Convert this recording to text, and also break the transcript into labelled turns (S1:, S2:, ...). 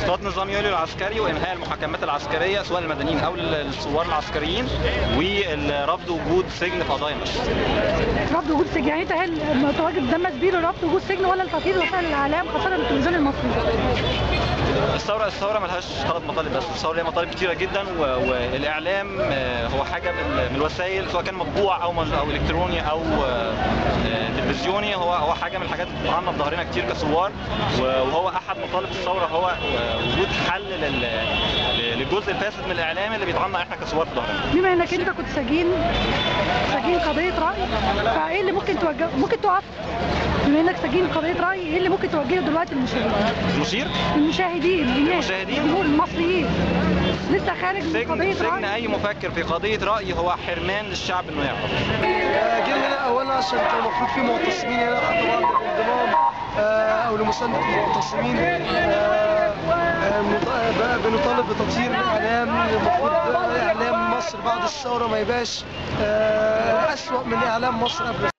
S1: اسقاط نظام يوليو العسكري وانهاء المحاكمات العسكريه سواء المدنيين او الثوار العسكريين ورفض وجود سجن في قضايا مصر
S2: رفض وجود سجن يعني انت هل متواجد قدام مسبيل رفض وجود سجن ولا التطهير وسائل الاعلام خاصه التلفزيون المصري
S1: الثوره الثوره ملهاش ثلاث مطالب بس الثوره ليها مطالب كتيره جدا و... والاعلام آه، هو حاجه من من الوسائل سواء كان مطبوع او مج- او الكتروني او آه، آه، تلفزيوني هو هو حاجه من الحاجات اللي عنا في ظهرنا كتير كثوار و- وهو احد مطالب الثوره هو آه، وجود حل لل... للجزء الفاسد من الاعلام اللي بيطعنا احنا كثوار في ظهرنا
S2: بما انك انت كنت سجين سجين قضيه راي فايه اللي ممكن توجه ممكن تقف بما انك سجين قضيه راي ايه اللي ممكن توجهه دلوقتي للمشاهدين
S1: المشير
S2: المشاهدين الناس
S1: المشاهدين؟
S2: الجمهور المصريين لسه خارج من
S1: سجن
S2: قضيه
S1: سجن
S2: راي
S1: اي مفكر في قضيه راي هو حرمان للشعب انه يعرف
S3: جينا هنا اولا عشان كان المفروض في معتصمين هنا طبعا للانضمام آه، او لمسانده المعتصمين آه، آه، مط- بقى بنطالب بتطهير الاعلام المفروض اعلام مصر بعد الثوره ما يبقاش آه، اسوأ من اعلام مصر قبل